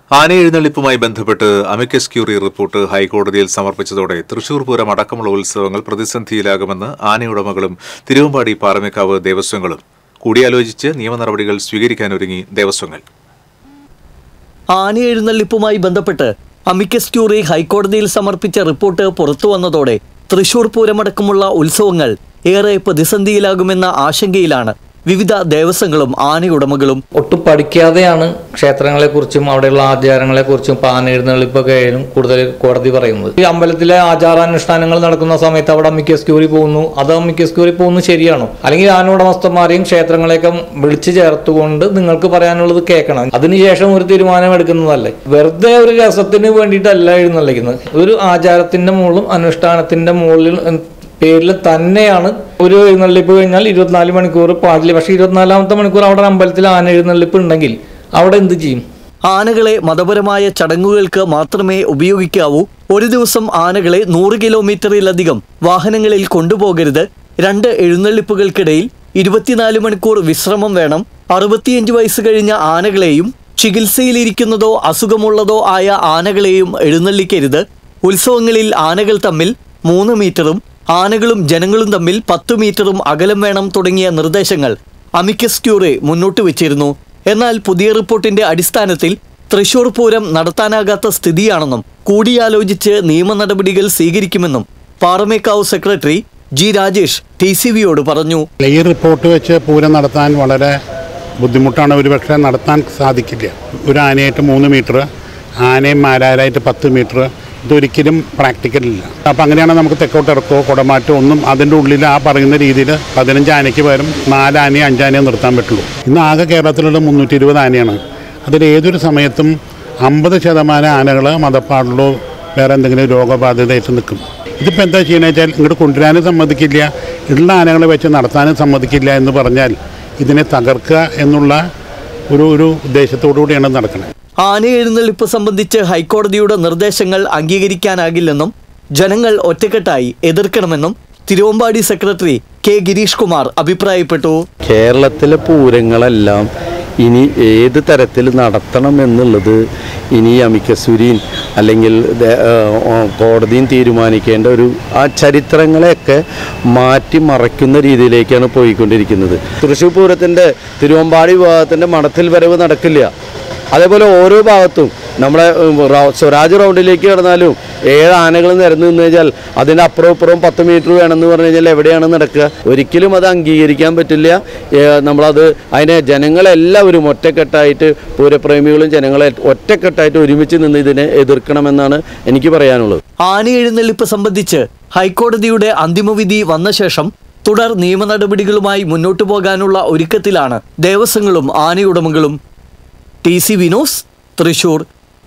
ആന എഴുന്നള്ളിപ്പുമായി ബന്ധപ്പെട്ട് amicus curiae report ഹൈക്കോടതിയിൽ സമർപ്പിച്ചതോടെ തൃശൂർ പൂരം അടക്കമുള്ള ഉത്സവങ്ങൾ പ്രതിസന്ധിയിലാകുമെന്ന് ആനയുടമകളും തിരുവമ്പാടി പാറമേക്കാവ് ദേവസ്വങ്ങളും കൂടിയാലോചിച്ച് നിയമ നടപടികൾ സ്വീകരിക്കാനൊരുങ്ങി ദേവസ്വങ്ങൾ ആന എഴുന്നള്ളിപ്പുമായി ബന്ധപ്പെട്ട് അമിക്കസ് ക്യൂറി ഹൈക്കോടതിയിൽ സമർപ്പിച്ച റിപ്പോർട്ട് പുറത്തു വന്നതോടെ തൃശൂർ പൂരമടക്കമുള്ള ഉത്സവങ്ങൾ ഏറെ പ്രതിസന്ധിയിലാകുമെന്ന ആശങ്കയിലാണ് വിവിധ ദേവസ്വങ്ങളും ആനയുടമകളും ഒട്ടും പഠിക്കാതെയാണ് ക്ഷേത്രങ്ങളെക്കുറിച്ചും അവിടെയുള്ള ആചാരങ്ങളെക്കുറിച്ചും പാന എഴുന്നള്ളിപ്പൊക്കെ ആയാലും കൂടുതൽ കോടതി പറയുന്നത് ഈ അമ്പലത്തിലെ ആചാരാനുഷ്ഠാനങ്ങൾ നടക്കുന്ന സമയത്ത് അവിടെ മിക്കസ് ക്യൂറി പോകുന്നു അത് മിക്കസ് ക്യൂറി പോകുന്നു ശരിയാണോ അല്ലെങ്കിൽ ആന ഉടമസ്ഥന്മാരെയും ക്ഷേത്രങ്ങളെയൊക്കെ വിളിച്ചു ചേർത്തുകൊണ്ട് നിങ്ങൾക്ക് പറയാനുള്ളത് കേൾക്കണം അതിനുശേഷം ഒരു തീരുമാനം എടുക്കുന്നതല്ലേ വെറുതെ ഒരു രസത്തിന് വേണ്ടിയിട്ടല്ല എഴുന്നള്ളിക്കുന്നത് ഒരു ആചാരത്തിന്റെ മുകളിലും അനുഷ്ഠാനത്തിന്റെ മുകളിൽ പേരിൽ തന്നെയാണ് ഒരു എഴുന്നള്ളിപ്പ് കഴിഞ്ഞാൽ ഇരുപത്തിനാല് മണിക്കൂർ പാടില്ല പക്ഷേ ഇരുപത്തിനാലാമത്തെ മണിക്കൂർ അവിടെ അമ്പലത്തിൽ ആന എഴുന്നള്ളിപ്പ് ഉണ്ടെങ്കിൽ അവിടെ എന്ത് ചെയ്യും ആനകളെ മതപരമായ ചടങ്ങുകൾക്ക് മാത്രമേ ഉപയോഗിക്കാവൂ ഒരു ദിവസം ആനകളെ നൂറ് കിലോമീറ്ററിലധികം വാഹനങ്ങളിൽ കൊണ്ടുപോകരുത് രണ്ട് എഴുന്നള്ളിപ്പുകൾക്കിടയിൽ ഇരുപത്തിനാല് മണിക്കൂർ വിശ്രമം വേണം അറുപത്തിയഞ്ച് വയസ്സ് കഴിഞ്ഞ ആനകളെയും ചികിത്സയിലിരിക്കുന്നതോ അസുഖമുള്ളതോ ആയ ആനകളെയും എഴുന്നള്ളിക്കരുത് ഉത്സവങ്ങളിൽ ആനകൾ തമ്മിൽ മൂന്ന് മീറ്ററും ആനകളും ജനങ്ങളും തമ്മിൽ പത്തു മീറ്ററും അകലം വേണം തുടങ്ങിയ നിർദ്ദേശങ്ങൾ അമിക്കസ് ക്യൂറെ മുന്നോട്ട് വെച്ചിരുന്നു എന്നാൽ പുതിയ റിപ്പോർട്ടിന്റെ അടിസ്ഥാനത്തിൽ തൃശൂർ പൂരം നടത്താനാകാത്ത സ്ഥിതിയാണെന്നും കൂടിയാലോചിച്ച് നിയമ നടപടികൾ സ്വീകരിക്കുമെന്നും Paramekkavu secretary G Rajesh T C വിയോട് പറഞ്ഞു ഈ റിപ്പോർട്ട് വെച്ച് പൂരം നടത്താൻ വളരെ ബുദ്ധിമുട്ടാണ് ഒരുപക്ഷെ നടത്താൻ സാധിക്കില്ല ഒരു ആനയായിട്ട് മൂന്ന് മീറ്റർ ആനയും മാരാരായിട്ട് പത്ത് മീറ്റർ ഇതൊരിക്കലും പ്രാക്ടിക്കൽ ഇല്ല അപ്പം അങ്ങനെയാണ് നമുക്ക് തെക്കോട്ട് ഇറക്കോ കുടമാറ്റോ ഒന്നും അതിൻ്റെ ഉള്ളിൽ ആ പറയുന്ന രീതിയിൽ പതിനഞ്ച് ആനയ്ക്ക് പകരം നാല് ആനയോ അഞ്ചാനയോ നിർത്താൻ പറ്റുള്ളൂ ഇന്ന് ആകെ കേരളത്തിലുള്ള മുന്നൂറ്റി ഇരുപത് ആനയാണ് അതിൽ ഏതൊരു സമയത്തും അമ്പത് ശതമാനം ആനകൾ മതപ്പാടിലോ വേറെ എന്തെങ്കിലും രോഗബാധിതയായിട്ട് നിൽക്കും ഇതിപ്പോൾ എന്താ ചെയ്യുന്നത് വെച്ചാൽ ഇങ്ങോട്ട് കൊണ്ടുവരാനും സമ്മതിക്കില്ല ഉള്ള ആനകളെ വെച്ച് നടത്താനും സമ്മതിക്കില്ല എന്ന് പറഞ്ഞാൽ ഇതിനെ തകർക്കുക എന്നുള്ള ഒരു ഒരു ഉദ്ദേശത്തോടു കൂടിയാണ് നടക്കുന്നത് ആന എഴുന്നള്ളിപ്പ് സംബന്ധിച്ച് ഹൈക്കോടതിയുടെ നിർദ്ദേശങ്ങൾ അംഗീകരിക്കാനാകില്ലെന്നും ജനങ്ങൾ ഒറ്റക്കെട്ടായി എതിർക്കണമെന്നും തിരുവമ്പാടി സെക്രട്ടറി കെ ഗിരീഷ് കുമാർ അഭിപ്രായപ്പെട്ടു കേരളത്തിലെ പൂരങ്ങളെല്ലാം ഇനി ഏത് തരത്തിൽ നടത്തണം എന്നുള്ളത് ഇനി അമിക്കസുരീൻ അല്ലെങ്കിൽ ദേ- ഏഹ് കോടതിയും തീരുമാനിക്കേണ്ട ഒരു ആ ചരിത്രങ്ങളെയൊക്കെ മാറ്റി മറയ്ക്കുന്ന രീതിയിലേക്കാണ് പോയിക്കൊണ്ടിരിക്കുന്നത് തൃശ്ശൂർ പൂരത്തിൻ്റെ തിരുവമ്പാടി വിഭാഗത്തിൻ്റെ മടത്തിൽ വരവ് നടക്കില്ല അതേപോലെ ഓരോ ഭാഗത്തും നമ്മളെ ഉം, റൗ- സ്വരാജ് റൗണ്ടിലേക്ക് കടന്നാലും ഏഴ് ആനകൾ നിരന്നു നിന്ന് കഴിഞ്ഞാൽ അതിൻ്റെ അപ്പുറം ഇപ്പുറം പത്ത് മീറ്റർ വേണമെന്ന് പറഞ്ഞു കഴിഞ്ഞാൽ എവിടെയാണ് നടക്കുക ഒരിക്കലും അത് അംഗീകരിക്കാൻ പറ്റില്ല ഏ, നമ്മളത് അതിനെ ജനങ്ങളെല്ലാവരും ഒറ്റക്കെട്ടായിട്ട് പൂരപ്രേമികളും ജനങ്ങളെ ഒറ്റക്കെട്ടായിട്ട് ഒരുമിച്ച് നിന്ന് ഇതിനെ എതിർക്കണമെന്നാണ് എനിക്ക് പറയാനുള്ളത് ആന എഴുന്നള്ളിപ്പ് സംബന്ധിച്ച് ഹൈക്കോടതിയുടെ അന്തിമവിധി വന്ന ശേഷം തുടർ നിയമ നടപടികളുമായി മുന്നോട്ടു പോകാനുള്ള ഒരുക്കത്തിലാണ് ദേവസ്വങ്ങളും ആനയുടമകളും ടി സി വിനോസ് തൃശൂർ